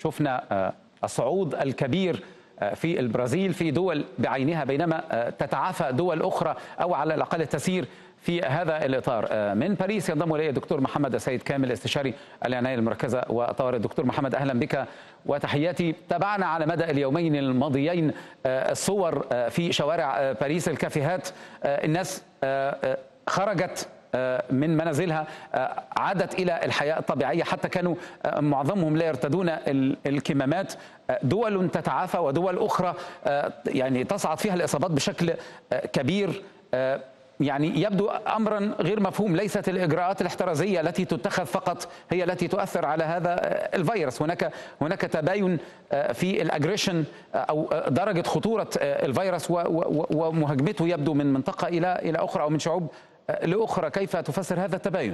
شفنا الصعود الكبير في البرازيل في دول بعينها بينما تتعافى دول أخرى أو على الأقل تسير في هذا الإطار من باريس ينضم إلي الدكتور محمد السيد كامل استشاري العناية المركزة وطوارئ الدكتور محمد أهلا بك وتحياتي تابعنا على مدى اليومين الماضيين الصور في شوارع باريس الكافيهات الناس خرجت من منازلها عادت الى الحياه الطبيعيه حتى كانوا معظمهم لا يرتدون الكمامات دول تتعافى ودول اخرى يعني تصعد فيها الاصابات بشكل كبير يعني يبدو امرا غير مفهوم ليست الاجراءات الاحترازيه التي تتخذ فقط هي التي تؤثر على هذا الفيروس هناك هناك تباين في الاجريشن او درجه خطوره الفيروس ومهاجمته يبدو من منطقه الى الى اخرى او من شعوب لاخرى كيف تفسر هذا التباين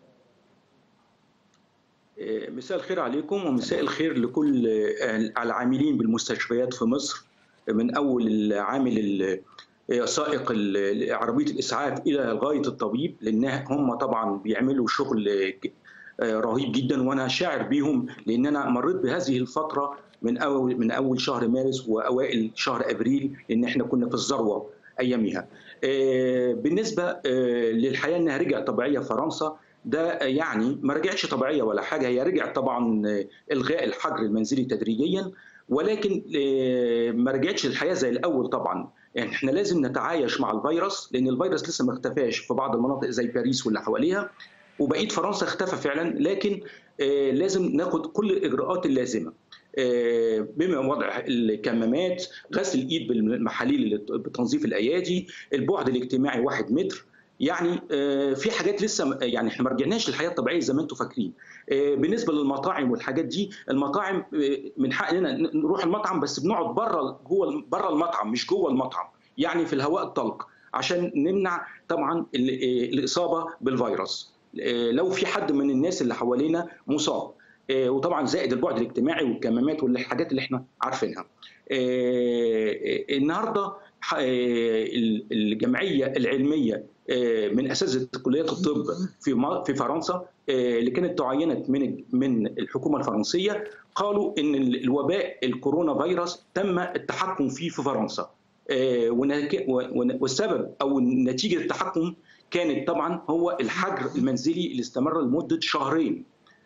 مساء الخير عليكم ومساء الخير لكل العاملين بالمستشفيات في مصر من اول العامل سائق عربيه الاسعاف الى غايه الطبيب لان هم طبعا بيعملوا شغل رهيب جدا وانا شاعر بيهم لان انا مريت بهذه الفتره من اول من اول شهر مارس واوائل شهر ابريل لان احنا كنا في الذروه ايامها. بالنسبه للحياه انها رجعت طبيعيه في فرنسا ده يعني ما رجعتش طبيعيه ولا حاجه هي رجعت طبعا الغاء الحجر المنزلي تدريجيا ولكن ما رجعتش الحياه زي الاول طبعا يعني احنا لازم نتعايش مع الفيروس لان الفيروس لسه ما اختفاش في بعض المناطق زي باريس واللي حواليها وبقيه فرنسا اختفى فعلا لكن لازم ناخد كل الاجراءات اللازمه بما وضع الكمامات غسل الايد بالمحاليل بتنظيف الايادي البعد الاجتماعي واحد متر يعني في حاجات لسه يعني احنا ما رجعناش للحياه الطبيعيه زي ما انتم فاكرين بالنسبه للمطاعم والحاجات دي المطاعم من حقنا نروح المطعم بس بنقعد بره جوه بره المطعم مش جوه المطعم يعني في الهواء الطلق عشان نمنع طبعا الاصابه بالفيروس لو في حد من الناس اللي حوالينا مصاب وطبعا زائد البعد الاجتماعي والكمامات والحاجات اللي احنا عارفينها النهارده الجمعيه العلميه من اساتذه كليات الطب في في فرنسا اللي كانت تعينت من من الحكومه الفرنسيه قالوا ان الوباء الكورونا فيروس تم التحكم فيه في فرنسا والسبب او نتيجه التحكم كانت طبعا هو الحجر المنزلي اللي استمر لمده شهرين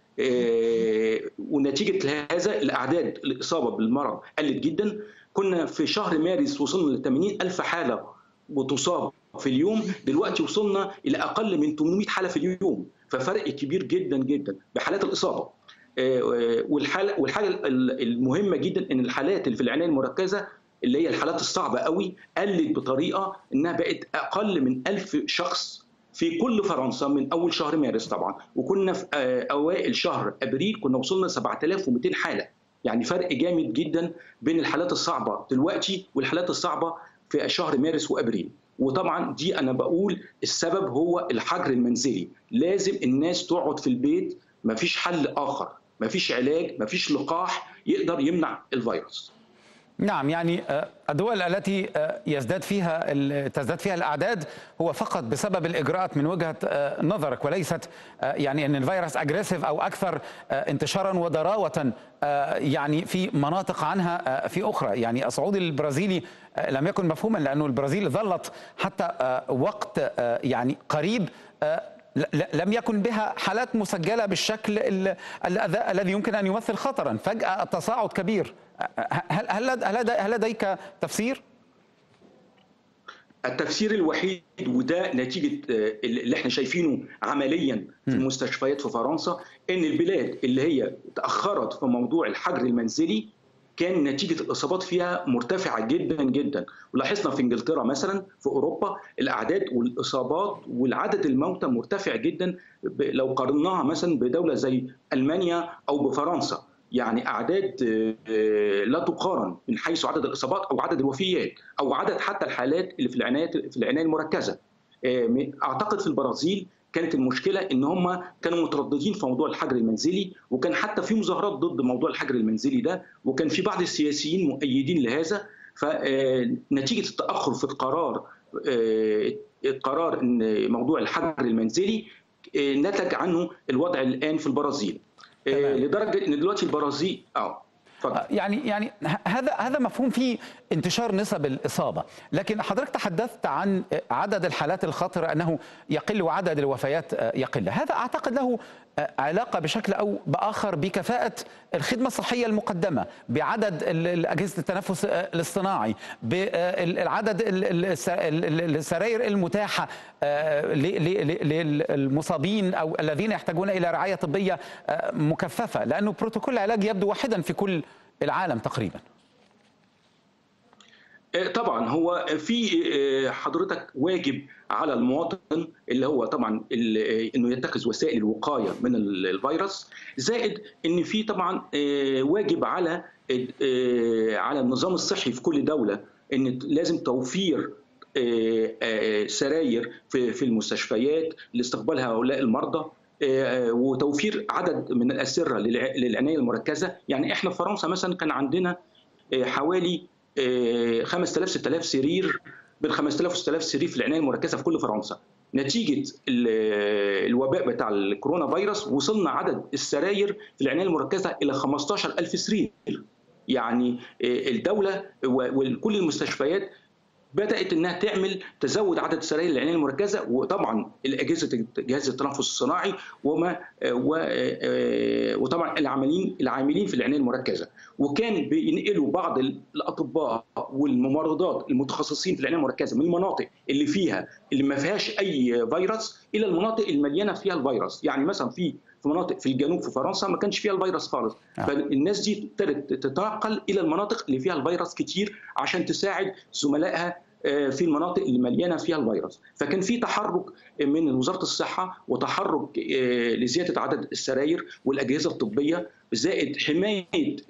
ونتيجه هذا الاعداد الاصابه بالمرض قلت جدا كنا في شهر مارس وصلنا ل 80 الف حاله وتصاب في اليوم دلوقتي وصلنا الى اقل من 800 حاله في اليوم ففرق كبير جدا جدا بحالات الاصابه والحاله والحاجه المهمه جدا ان الحالات اللي في العنايه المركزه اللي هي الحالات الصعبه قوي قلت بطريقه انها بقت اقل من 1000 شخص في كل فرنسا من اول شهر مارس طبعا وكنا في اوائل شهر ابريل كنا وصلنا 7200 حاله يعني فرق جامد جدا بين الحالات الصعبه دلوقتي والحالات الصعبه في شهر مارس وابريل وطبعا دي انا بقول السبب هو الحجر المنزلي لازم الناس تقعد في البيت مفيش حل اخر مفيش علاج مفيش لقاح يقدر يمنع الفيروس نعم يعني الدول التي يزداد فيها تزداد فيها الاعداد هو فقط بسبب الاجراءات من وجهه نظرك وليست يعني ان الفيروس اجريسيف او اكثر انتشارا وضراوه يعني في مناطق عنها في اخرى يعني الصعود البرازيلي لم يكن مفهوما لانه البرازيل ظلت حتى وقت يعني قريب لم يكن بها حالات مسجله بالشكل الذي يمكن ان يمثل خطرا فجاه التصاعد كبير هل هل هل لديك تفسير التفسير الوحيد وده نتيجه اللي احنا شايفينه عمليا في المستشفيات في فرنسا ان البلاد اللي هي تاخرت في موضوع الحجر المنزلي كان نتيجه الاصابات فيها مرتفعه جدا جدا ولاحظنا في انجلترا مثلا في اوروبا الاعداد والاصابات والعدد الموتى مرتفع جدا لو قارناها مثلا بدوله زي المانيا او بفرنسا يعني اعداد لا تقارن من حيث عدد الاصابات او عدد الوفيات او عدد حتى الحالات اللي في العنايه في العنايه المركزه اعتقد في البرازيل كانت المشكله ان هم كانوا مترددين في موضوع الحجر المنزلي وكان حتى في مظاهرات ضد موضوع الحجر المنزلي ده وكان في بعض السياسيين مؤيدين لهذا فنتيجه التاخر في القرار قرار ان موضوع الحجر المنزلي نتج عنه الوضع الان في البرازيل لدرجه ان دلوقتي البرازيل اه اتفضل. يعني يعني هذا هذا مفهوم فيه انتشار نسب الاصابه، لكن حضرتك تحدثت عن عدد الحالات الخطره انه يقل وعدد الوفيات يقل، هذا اعتقد له علاقه بشكل او باخر بكفاءه الخدمه الصحيه المقدمه، بعدد اجهزه التنفس الاصطناعي، بعدد السراير المتاحه للمصابين او الذين يحتاجون الى رعايه طبيه مكثفه، لانه بروتوكول العلاج يبدو واحدا في كل العالم تقريبا. طبعا هو في حضرتك واجب على المواطن اللي هو طبعا انه يتخذ وسائل الوقايه من الفيروس زائد ان في طبعا واجب على على النظام الصحي في كل دوله ان لازم توفير سراير في المستشفيات لاستقبال هؤلاء المرضى وتوفير عدد من الاسره للعنايه المركزه يعني احنا في فرنسا مثلا كان عندنا حوالي 5000 6000 سرير بين 5000 و 6000 سرير في العنايه المركزه في كل فرنسا نتيجه الوباء بتاع الكورونا فيروس وصلنا عدد السراير في العنايه المركزه الى 15000 سرير يعني الدوله وكل المستشفيات بدات انها تعمل تزود عدد السراير العنايه المركزه وطبعا الاجهزه جهاز التنفس الصناعي وما وطبعا العاملين العاملين في العنايه المركزه وكان بينقلوا بعض الاطباء والممرضات المتخصصين في العنايه المركزه من المناطق اللي فيها اللي ما فيهاش اي فيروس الى المناطق المليانه فيها الفيروس يعني مثلا في في مناطق في الجنوب في فرنسا ما كانش فيها الفيروس خالص آه. فالناس دي ابتدت تتنقل الى المناطق اللي فيها الفيروس كتير عشان تساعد زملائها في المناطق اللي مليانه فيها الفيروس فكان في تحرك من وزاره الصحه وتحرك لزياده عدد السراير والاجهزه الطبيه زائد حمايه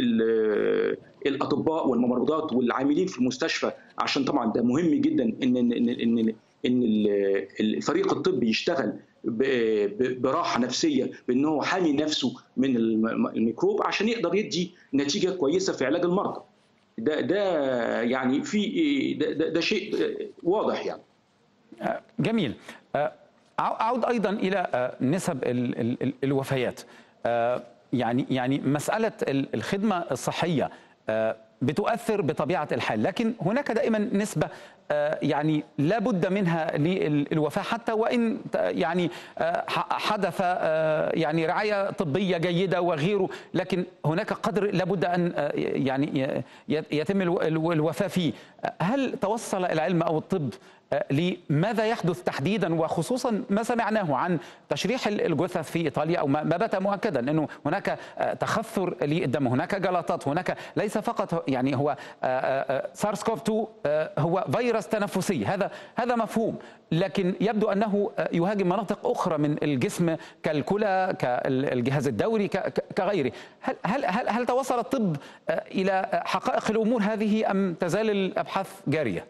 الاطباء والممرضات والعاملين في المستشفى عشان طبعا ده مهم جدا ان ان ان, إن الفريق الطبي يشتغل براحه نفسيه بان هو حامي نفسه من الميكروب عشان يقدر يدي نتيجه كويسه في علاج المرضى ده ده يعني في ده, ده, ده شيء واضح يعني جميل اعود ايضا الى نسب الوفيات يعني يعني مساله الخدمه الصحيه بتؤثر بطبيعه الحال لكن هناك دائما نسبه يعني لا بد منها للوفاه حتى وان يعني حدث يعني رعايه طبيه جيده وغيره لكن هناك قدر لابد ان يعني يتم الوفاه فيه هل توصل العلم او الطب لماذا يحدث تحديدا وخصوصا ما سمعناه عن تشريح الجثث في ايطاليا او ما بات مؤكدا انه هناك تخثر للدم هناك جلطات هناك ليس فقط يعني هو سارس كوف 2 هو فيروس تنفسي هذا هذا مفهوم لكن يبدو انه يهاجم مناطق اخرى من الجسم كالكلى كالجهاز الدوري كغيره هل هل هل, هل توصل الطب الى حقائق الامور هذه ام تزال الابحاث جاريه؟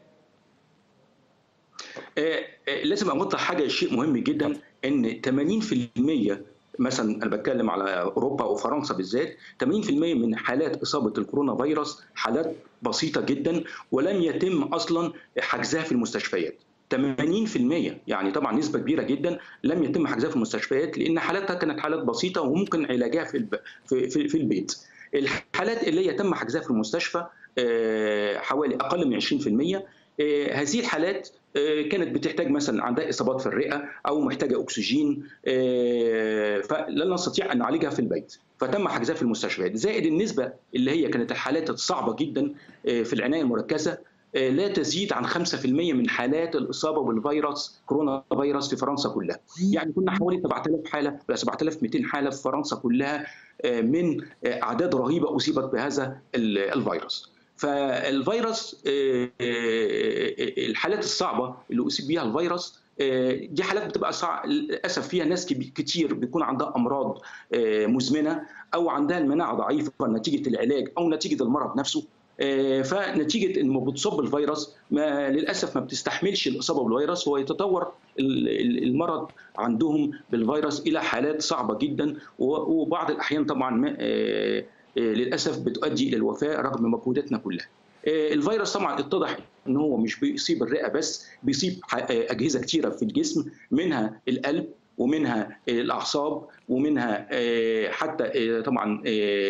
لازم اوضح حاجه شيء مهم جدا ان 80% مثلا انا بتكلم على اوروبا وفرنسا بالذات 80% من حالات اصابه الكورونا فيروس حالات بسيطه جدا ولم يتم اصلا حجزها في المستشفيات 80% يعني طبعا نسبه كبيره جدا لم يتم حجزها في المستشفيات لان حالاتها كانت حالات بسيطه وممكن علاجها في في في البيت الحالات اللي يتم حجزها في المستشفى حوالي اقل من 20% هذه الحالات كانت بتحتاج مثلا عندها اصابات في الرئه او محتاجه اكسجين فلا نستطيع ان نعالجها في البيت فتم حجزها في المستشفيات زائد النسبه اللي هي كانت الحالات الصعبه جدا في العنايه المركزه لا تزيد عن 5% من حالات الاصابه بالفيروس كورونا فيروس في فرنسا كلها يعني كنا حوالي 7000 حاله 7200 حاله في فرنسا كلها من اعداد رهيبه اصيبت بهذا الفيروس فالفيروس الحالات الصعبه اللي اصيب بها الفيروس دي حالات بتبقى صعب للاسف فيها ناس كتير بيكون عندها امراض مزمنه او عندها المناعه ضعيفه نتيجه العلاج او نتيجه المرض نفسه فنتيجه انه بتصاب بالفيروس ما للاسف ما بتستحملش الاصابه بالفيروس ويتطور المرض عندهم بالفيروس الى حالات صعبه جدا وبعض الاحيان طبعا للاسف بتؤدي الى الوفاه رغم مجهوداتنا كلها. الفيروس طبعا اتضح ان هو مش بيصيب الرئه بس بيصيب اجهزه كتيره في الجسم منها القلب ومنها الاعصاب ومنها حتى طبعا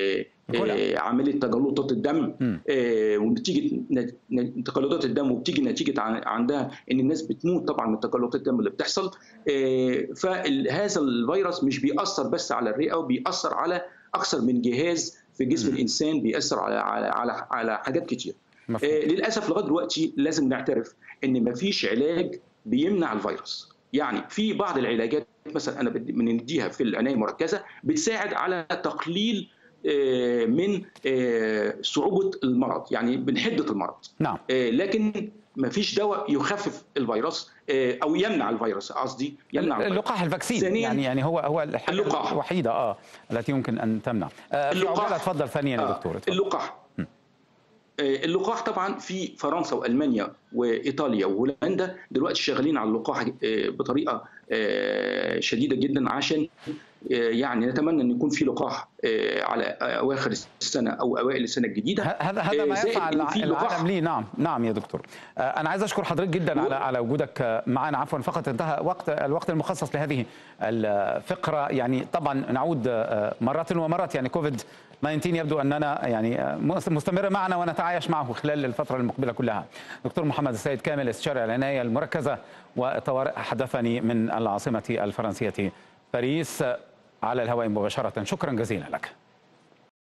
آه، عمليه تجلطات الدم آه، ونتيجه ن- ن- تجلطات الدم وبتيجي نتيجه عن- عندها ان الناس بتموت طبعا من تجلطات الدم اللي بتحصل فهذا الفيروس مش بيأثر بس على الرئه وبيأثر على اكثر من جهاز في جسم الانسان بيأثر على على على, على حاجات كتير مفهوم. آه، للاسف لغايه دلوقتي لازم نعترف ان مفيش علاج بيمنع الفيروس يعني في بعض العلاجات مثلا انا بدي- بنديها في العنايه المركزه بتساعد على تقليل آه، من آه، صعوبه المرض يعني من حده المرض نعم آه، لكن مفيش دواء يخفف الفيروس آه، او يمنع الفيروس قصدي يمنع الفيروس. اللقاح الفاكسين ثانياً، يعني يعني هو هو الحاجه اللقاح. الوحيده اه التي يمكن ان تمنع آه في اللقاح. عجاله اتفضل ثانيا يا آه، دكتور اتفضل. اللقاح آه، اللقاح طبعا في فرنسا والمانيا وايطاليا وهولندا دلوقتي شغالين على اللقاح آه، بطريقه آه، شديده جدا عشان آه، يعني نتمنى ان يكون في لقاح آه، على اواخر السنه او اوائل السنه الجديده ه- هذا هذا آه، ما زائد يفعل إن في لقاح العالم لي نعم نعم يا دكتور آه، انا عايز اشكر حضرتك جدا على على وجودك آه، معنا عفوا فقط انتهى وقت الوقت المخصص لهذه الفقره يعني طبعا نعود آه، مرات ومرات يعني كوفيد 19 يبدو اننا يعني آه، مستمره معنا ونتعايش معه خلال الفتره المقبله كلها دكتور محمد السيد كامل استشاري العنايه المركزه والطوارئ حدثني من العاصمه الفرنسيه باريس آه، على الهواء مباشره شكرا جزيلا لك